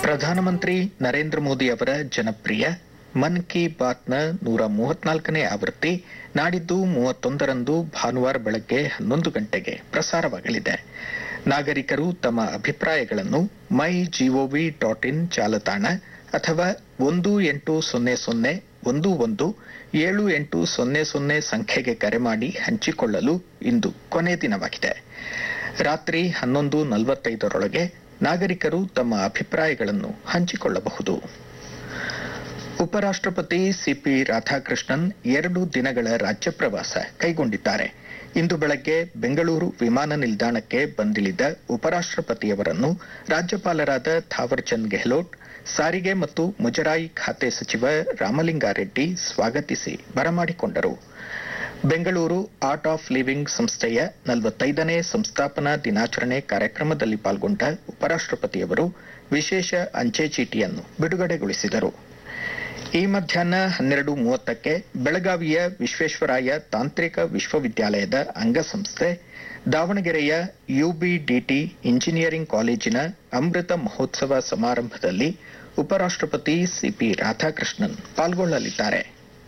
ಪ್ರಧಾನಮಂತ್ರಿ ನರೇಂದ್ರ ಮೋದಿ ಅವರ ಜನಪ್ರಿಯ ಮನ್ ಕಿ ಬಾತ್ನ ನೂರ ಮೂವತ್ನಾಲ್ಕನೇ ಆವೃತ್ತಿ ನಾಡಿದ್ದು ಮೂವತ್ತೊಂದರಂದು ಭಾನುವಾರ ಬೆಳಗ್ಗೆ ಹನ್ನೊಂದು ಗಂಟೆಗೆ ಪ್ರಸಾರವಾಗಲಿದೆ ನಾಗರಿಕರು ತಮ್ಮ ಅಭಿಪ್ರಾಯಗಳನ್ನು ಮೈ ಜಿಒವಿ ಡಾಟ್ ಇನ್ ಜಾಲತಾಣ ಅಥವಾ ಒಂದು ಎಂಟು ಸೊನ್ನೆ ಸೊನ್ನೆ ಒಂದು ಒಂದು ಏಳು ಎಂಟು ಸೊನ್ನೆ ಸೊನ್ನೆ ಸಂಖ್ಯೆಗೆ ಕರೆ ಮಾಡಿ ಹಂಚಿಕೊಳ್ಳಲು ಇಂದು ಕೊನೆ ದಿನವಾಗಿದೆ ರಾತ್ರಿ ಹನ್ನೊಂದು ನಲವತ್ತೈದರೊಳಗೆ ನಾಗರಿಕರು ತಮ್ಮ ಅಭಿಪ್ರಾಯಗಳನ್ನು ಹಂಚಿಕೊಳ್ಳಬಹುದು ಉಪರಾಷ್ಟ್ರಪತಿ ಸಿಪಿ ರಾಧಾಕೃಷ್ಣನ್ ಎರಡು ದಿನಗಳ ರಾಜ್ಯ ಪ್ರವಾಸ ಕೈಗೊಂಡಿದ್ದಾರೆ ಇಂದು ಬೆಳಗ್ಗೆ ಬೆಂಗಳೂರು ವಿಮಾನ ನಿಲ್ದಾಣಕ್ಕೆ ಬಂದಿಳಿದ ಉಪರಾಷ್ಟ್ರಪತಿಯವರನ್ನು ರಾಜ್ಯಪಾಲರಾದ ಥಾವರ್ಚಂದ್ ಗೆಹ್ಲೋಟ್ ಸಾರಿಗೆ ಮತ್ತು ಮುಜರಾಯಿ ಖಾತೆ ಸಚಿವ ರಾಮಲಿಂಗಾರೆಡ್ಡಿ ಸ್ವಾಗತಿಸಿ ಬರಮಾಡಿಕೊಂಡರು ಬೆಂಗಳೂರು ಆರ್ಟ್ ಆಫ್ ಲಿವಿಂಗ್ ಸಂಸ್ಥೆಯ ನಲವತ್ತೈದನೇ ಸಂಸ್ಥಾಪನಾ ದಿನಾಚರಣೆ ಕಾರ್ಯಕ್ರಮದಲ್ಲಿ ಪಾಲ್ಗೊಂಡ ಉಪರಾಷ್ಟ್ರಪತಿಯವರು ವಿಶೇಷ ಅಂಚೆ ಚೀಟಿಯನ್ನು ಬಿಡುಗಡೆಗೊಳಿಸಿದರು ಈ ಮಧ್ಯಾಹ್ನ ಹನ್ನೆರಡು ಮೂವತ್ತಕ್ಕೆ ಬೆಳಗಾವಿಯ ವಿಶ್ವೇಶ್ವರಾಯ ತಾಂತ್ರಿಕ ವಿಶ್ವವಿದ್ಯಾಲಯದ ಅಂಗಸಂಸ್ಥೆ ದಾವಣಗೆರೆಯ ಯುಬಿಡಿಟಿ ಇಂಜಿನಿಯರಿಂಗ್ ಕಾಲೇಜಿನ ಅಮೃತ ಮಹೋತ್ಸವ ಸಮಾರಂಭದಲ್ಲಿ ಉಪರಾಷ್ಟ್ರಪತಿ ಸಿಪಿ ರಾಧಾಕೃಷ್ಣನ್ ಪಾಲ್ಗೊಳ್ಳಲಿದ್ದಾರೆ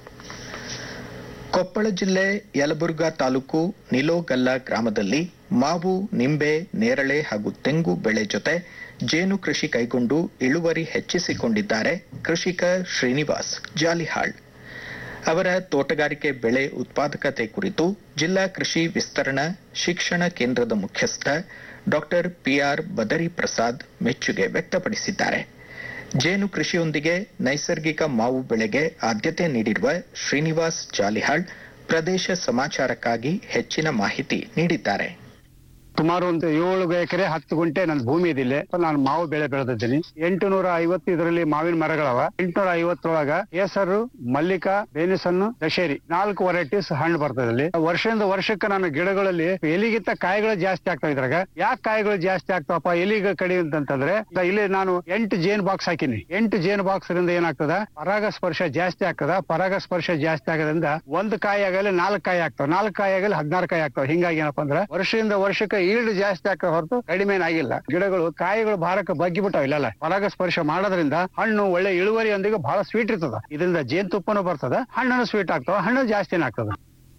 ಕೊಪ್ಪಳ ಜಿಲ್ಲೆ ಯಲಬುರ್ಗಾ ತಾಲೂಕು ನಿಲೋಗಲ್ಲ ಗ್ರಾಮದಲ್ಲಿ ಮಾವು ನಿಂಬೆ ನೇರಳೆ ಹಾಗೂ ತೆಂಗು ಬೆಳೆ ಜೊತೆ ಜೇನು ಕೃಷಿ ಕೈಗೊಂಡು ಇಳುವರಿ ಹೆಚ್ಚಿಸಿಕೊಂಡಿದ್ದಾರೆ ಕೃಷಿಕ ಶ್ರೀನಿವಾಸ್ ಜಾಲಿಹಾಳ್ ಅವರ ತೋಟಗಾರಿಕೆ ಬೆಳೆ ಉತ್ಪಾದಕತೆ ಕುರಿತು ಜಿಲ್ಲಾ ಕೃಷಿ ವಿಸ್ತರಣಾ ಶಿಕ್ಷಣ ಕೇಂದ್ರದ ಮುಖ್ಯಸ್ಥ ಡಾಕ್ಟರ್ ಪಿಆರ್ ಬದರಿ ಪ್ರಸಾದ್ ಮೆಚ್ಚುಗೆ ವ್ಯಕ್ತಪಡಿಸಿದ್ದಾರೆ ಜೇನು ಕೃಷಿಯೊಂದಿಗೆ ನೈಸರ್ಗಿಕ ಮಾವು ಬೆಳೆಗೆ ಆದ್ಯತೆ ನೀಡಿರುವ ಶ್ರೀನಿವಾಸ್ ಜಾಲಿಹಾಳ್ ಪ್ರದೇಶ ಸಮಾಚಾರಕ್ಕಾಗಿ ಹೆಚ್ಚಿನ ಮಾಹಿತಿ ನೀಡಿದ್ದಾರೆ ಸುಮಾರು ಒಂದು ಏಳು ಎಕರೆ ಹತ್ತು ಗುಂಟೆ ನನ್ನ ಭೂಮಿ ಇದಿಲ್ಲ ನಾನು ಮಾವು ಬೆಳೆ ಬೆಳೆದಿದ್ದೀನಿ ಎಂಟು ನೂರ ಐವತ್ತು ಇದರಲ್ಲಿ ಮಾವಿನ ಮರಗಳವ ಎಂಟುನೂರ ಐವತ್ತರೊಳಗ ಕೇಸರು ಮಲ್ಲಿಕಾ ಬೇನಿಸನ್ನು ದಶೇರಿ ನಾಲ್ಕು ವೆರೈಟೀಸ್ ಹಣ್ಣು ಬರ್ತದೆ ಇಲ್ಲಿ ವರ್ಷದಿಂದ ವರ್ಷಕ್ಕೆ ನನ್ನ ಗಿಡಗಳಲ್ಲಿ ಎಲಿಗಿಂತ ಕಾಯಿಗಳು ಜಾಸ್ತಿ ಆಗ್ತಾವ ಇದ್ರಾಗ ಯಾಕೆ ಕಾಯಿಗಳು ಜಾಸ್ತಿ ಆಗ್ತಾವಪ್ಪ ಎಲಿಗ ಕಡಿ ಅಂತಂತಂದ್ರೆ ಇಲ್ಲಿ ನಾನು ಎಂಟು ಜೇನ್ ಬಾಕ್ಸ್ ಹಾಕಿನಿ ಎಂಟು ಜೇನ್ ಬಾಕ್ಸ್ ರಿಂದ ಏನಾಗ್ತದ ಪರಾಗ ಸ್ಪರ್ಶ ಜಾಸ್ತಿ ಆಗ್ತದ ಪರಾಗ ಸ್ಪರ್ಶ ಜಾಸ್ತಿ ಆಗೋದ್ರಿಂದ ಒಂದು ಕಾಯಿ ಆಗಲಿ ನಾಲ್ಕು ಕಾಯಿ ಆಗ್ತಾವ ನಾಲ್ಕು ಕಾಯಿ ಆಗಲಿ ಹದಿನಾರು ಕಾಯಿ ಆಗ್ತಾವ ಹಿಂಗಾಗಿ ಏನಪ್ಪಾ ಅಂದ್ರೆ ವರ್ಷದಿಂದ ವರ್ಷಕ್ಕೆ ಈಲ್ಡ್ ಜಾಸ್ತಿ ಆಗ್ತಾ ಹೊರತು ಕಡಿಮೆ ಆಗಿಲ್ಲ ಗಿಡಗಳು ಕಾಯಿಗಳು ಭಾರಕ್ಕೆ ಬಗ್ಗಿ ಬಿಟ್ಟಾವ ಇಲ್ಲಲ್ಲ ಪರಾಗ ಸ್ಪರ್ಶ ಮಾಡೋದ್ರಿಂದ ಹಣ್ಣು ಒಳ್ಳೆ ಇಳುವರಿಯೊಂದಿಗೆ ಬಹಳ ಸ್ವೀಟ್ ಇರ್ತದ ಇದರಿಂದ ಜೇನುತುಪ್ಪನೂ ಬರ್ತದ ಹಣ್ಣು ಸ್ವೀಟ್ ಆಗ್ತಾವ ಹಣ್ಣು ಜಾಸ್ತಿನೇ ಆಗ್ತದ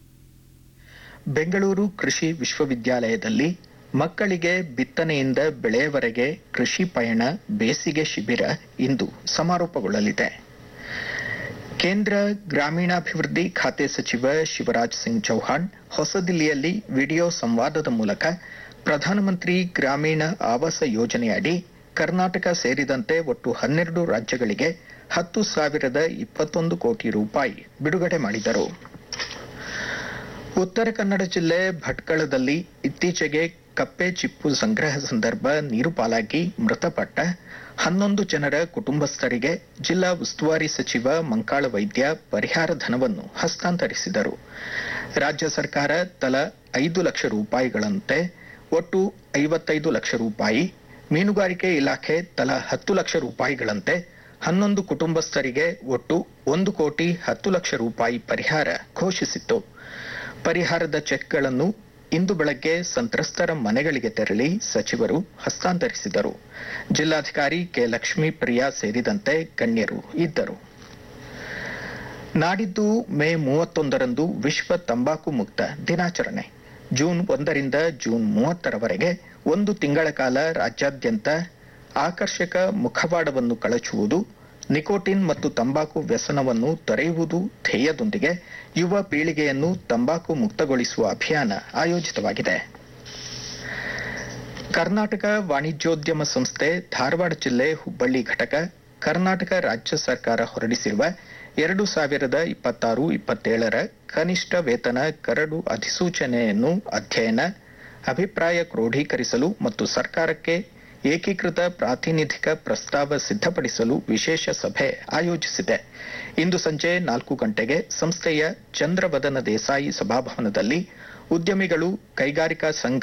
ಬೆಂಗಳೂರು ಕೃಷಿ ವಿಶ್ವವಿದ್ಯಾಲಯದಲ್ಲಿ ಮಕ್ಕಳಿಗೆ ಬಿತ್ತನೆಯಿಂದ ಬೆಳೆಯವರೆಗೆ ಕೃಷಿ ಪಯಣ ಬೇಸಿಗೆ ಶಿಬಿರ ಇಂದು ಸಮಾರೋಪಗೊಳ್ಳಲಿದೆ ಕೇಂದ್ರ ಗ್ರಾಮೀಣಾಭಿವೃದ್ಧಿ ಖಾತೆ ಸಚಿವ ಶಿವರಾಜ್ ಸಿಂಗ್ ಚೌಹಾಣ್ ಹೊಸದಿಲ್ಲಿಯಲ್ಲಿ ವಿಡಿಯೋ ಸಂವಾದದ ಮೂಲಕ ಪ್ರಧಾನಮಂತ್ರಿ ಗ್ರಾಮೀಣ ಆವಾಸ ಯೋಜನೆಯಡಿ ಕರ್ನಾಟಕ ಸೇರಿದಂತೆ ಒಟ್ಟು ಹನ್ನೆರಡು ರಾಜ್ಯಗಳಿಗೆ ಹತ್ತು ಸಾವಿರದ ಇಪ್ಪತ್ತೊಂದು ಕೋಟಿ ರೂಪಾಯಿ ಬಿಡುಗಡೆ ಮಾಡಿದರು ಉತ್ತರ ಕನ್ನಡ ಜಿಲ್ಲೆ ಭಟ್ಕಳದಲ್ಲಿ ಇತ್ತೀಚೆಗೆ ಕಪ್ಪೆ ಚಿಪ್ಪು ಸಂಗ್ರಹ ಸಂದರ್ಭ ನೀರು ಪಾಲಾಗಿ ಮೃತಪಟ್ಟ ಹನ್ನೊಂದು ಜನರ ಕುಟುಂಬಸ್ಥರಿಗೆ ಜಿಲ್ಲಾ ಉಸ್ತುವಾರಿ ಸಚಿವ ಮಂಕಾಳ ವೈದ್ಯ ಪರಿಹಾರ ಧನವನ್ನು ಹಸ್ತಾಂತರಿಸಿದರು ರಾಜ್ಯ ಸರ್ಕಾರ ತಲಾ ಐದು ಲಕ್ಷ ರೂಪಾಯಿಗಳಂತೆ ಒಟ್ಟು ಐವತ್ತೈದು ಲಕ್ಷ ರೂಪಾಯಿ ಮೀನುಗಾರಿಕೆ ಇಲಾಖೆ ತಲಾ ಹತ್ತು ಲಕ್ಷ ರೂಪಾಯಿಗಳಂತೆ ಹನ್ನೊಂದು ಕುಟುಂಬಸ್ಥರಿಗೆ ಒಟ್ಟು ಒಂದು ಕೋಟಿ ಹತ್ತು ಲಕ್ಷ ರೂಪಾಯಿ ಪರಿಹಾರ ಘೋಷಿಸಿತ್ತು ಪರಿಹಾರದ ಚೆಕ್ಗಳನ್ನು ಇಂದು ಬೆಳಗ್ಗೆ ಸಂತ್ರಸ್ತರ ಮನೆಗಳಿಗೆ ತೆರಳಿ ಸಚಿವರು ಹಸ್ತಾಂತರಿಸಿದರು ಜಿಲ್ಲಾಧಿಕಾರಿ ಕೆ ಲಕ್ಷ್ಮೀ ಪ್ರಿಯಾ ಸೇರಿದಂತೆ ಗಣ್ಯರು ಇದ್ದರು ನಾಡಿದ್ದು ಮೇ ಮೂವತ್ತೊಂದರಂದು ವಿಶ್ವ ತಂಬಾಕು ಮುಕ್ತ ದಿನಾಚರಣೆ ಜೂನ್ ಒಂದರಿಂದ ಜೂನ್ ಮೂವತ್ತರವರೆಗೆ ಒಂದು ತಿಂಗಳ ಕಾಲ ರಾಜ್ಯಾದ್ಯಂತ ಆಕರ್ಷಕ ಮುಖವಾಡವನ್ನು ಕಳಚುವುದು ನಿಕೋಟಿನ್ ಮತ್ತು ತಂಬಾಕು ವ್ಯಸನವನ್ನು ತೊರೆಯುವುದು ಧ್ಯೇಯದೊಂದಿಗೆ ಯುವ ಪೀಳಿಗೆಯನ್ನು ತಂಬಾಕು ಮುಕ್ತಗೊಳಿಸುವ ಅಭಿಯಾನ ಆಯೋಜಿತವಾಗಿದೆ ಕರ್ನಾಟಕ ವಾಣಿಜ್ಯೋದ್ಯಮ ಸಂಸ್ಥೆ ಧಾರವಾಡ ಜಿಲ್ಲೆ ಹುಬ್ಬಳ್ಳಿ ಘಟಕ ಕರ್ನಾಟಕ ರಾಜ್ಯ ಸರ್ಕಾರ ಹೊರಡಿಸಿರುವ ಎರಡು ಸಾವಿರದ ಇಪ್ಪತ್ತಾರು ಇಪ್ಪತ್ತೇಳರ ಕನಿಷ್ಠ ವೇತನ ಕರಡು ಅಧಿಸೂಚನೆಯನ್ನು ಅಧ್ಯಯನ ಅಭಿಪ್ರಾಯ ಕ್ರೋಢೀಕರಿಸಲು ಮತ್ತು ಸರ್ಕಾರಕ್ಕೆ ಏಕೀಕೃತ ಪ್ರಾತಿನಿಧಿಕ ಪ್ರಸ್ತಾವ ಸಿದ್ಧಪಡಿಸಲು ವಿಶೇಷ ಸಭೆ ಆಯೋಜಿಸಿದೆ ಇಂದು ಸಂಜೆ ನಾಲ್ಕು ಗಂಟೆಗೆ ಸಂಸ್ಥೆಯ ಚಂದ್ರವದನ ದೇಸಾಯಿ ಸಭಾಭವನದಲ್ಲಿ ಉದ್ಯಮಿಗಳು ಕೈಗಾರಿಕಾ ಸಂಘ